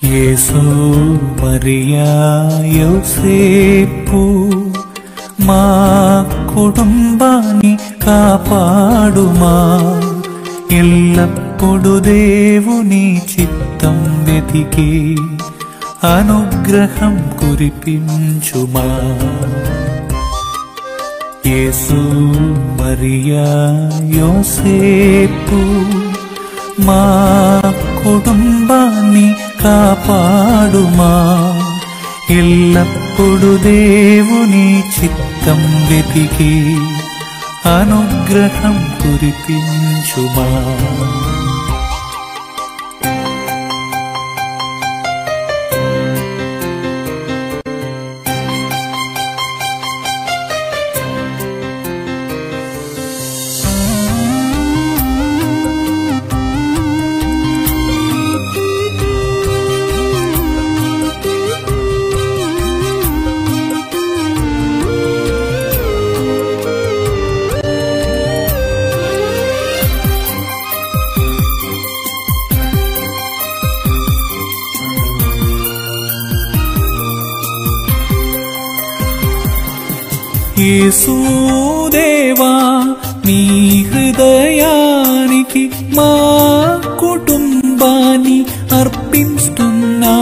యేసు మరియా యోసేపు మా కుటుంబాన్ని కాపాడుమా ఎల్లప్పుడు దేవుని చిత్తం వెతికి అనుగ్రహం కురిపించుమా యేసు మరియా యోసేపు మా కుటుంబాన్ని కాపాడుమా ఎల్లప్పుడు దేవుని చిత్తం వెతికి అనుగ్రహం కురిపించుమా యేసుదేవా నీ హృదయానికి మా కుటుంబాన్ని అర్పిస్తున్నా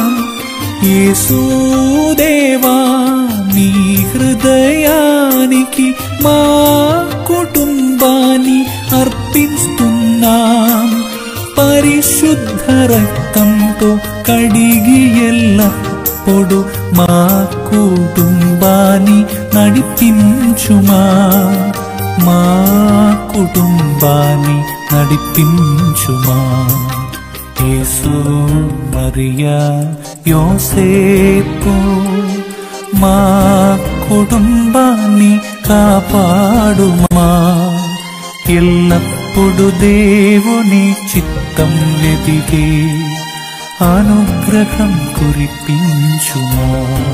యేసుదేవా నీ హృదయానికి మా కుటుంబాన్ని అర్పిస్తున్నాం పరిశుద్ధ రక్తంతో కడిగి ఎల్లప్పుడు మా కుటుంబాన్ని నడిపించుమా మా కుటుంబాన్ని నడిపించుమా యేసు మరియా యోసేపు మా కుటుంబాన్ని కాపాడుమా ఎల్లప్పుడు దేవుని చిత్తం వెతికి అనుగ్రహం కురిపించుమా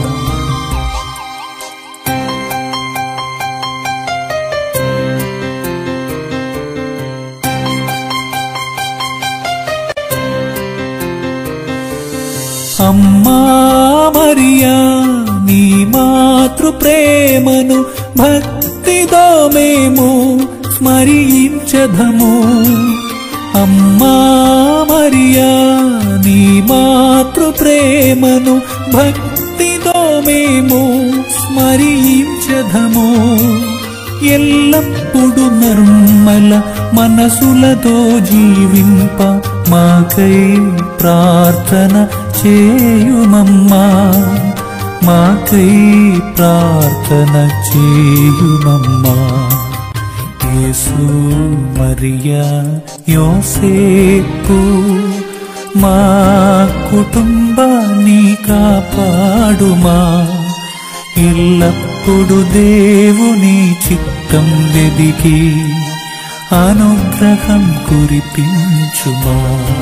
అమ్మా మరియా నీ మాతృ ప్రేమను భక్తితో మేము స్మరించదము అమ్మా మరియా నీ మాతృ ప్రేమను భక్తితో మేము స్మరించదము ఎల్లప్పుడు నిర్మల మనసులతో జీవింప మాకై ప్రార్థన చేయుమమ్మా మాకై ప్రార్థన చేయుమమ్మా యేసు మరియా యోసేపు మా కుటుంబాన్ని కాపాడుమా ఎల్లప్పుడు దేవుని చిత్తం వెదికి అనుగ్రహం కురిపించుమా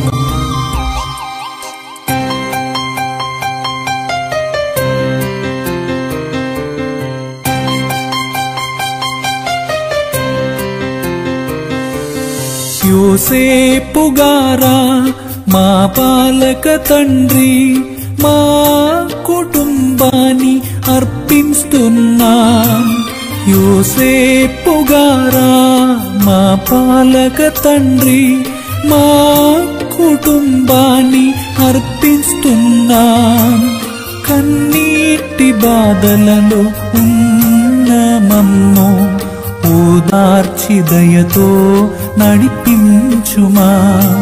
యోసేపు గారా మా పాలక తండ్రి మా కుటుంబాన్ని అర్పిస్తున్నాం యోసేపు గారా మా పాలక తండ్రి మా కుటుంబాన్ని అర్పిస్తున్నాం కన్నీటి బాధలలో ఉన్న మమ్మో ఓదార్చి దయతో నడిపించుమా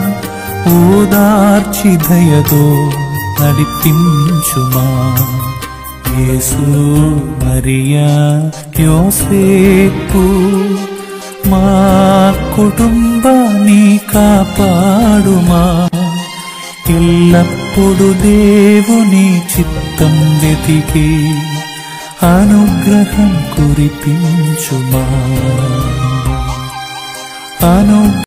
ఓదార్చి దయతో నడిపించుమా యేసు మరియా యోసేపు మా కుటుంబాన్ని కాపాడుమా ఎల్లప్పుడు దేవుని చిత్తం వెతికి అనుగ్రహం కురిపించుమా అను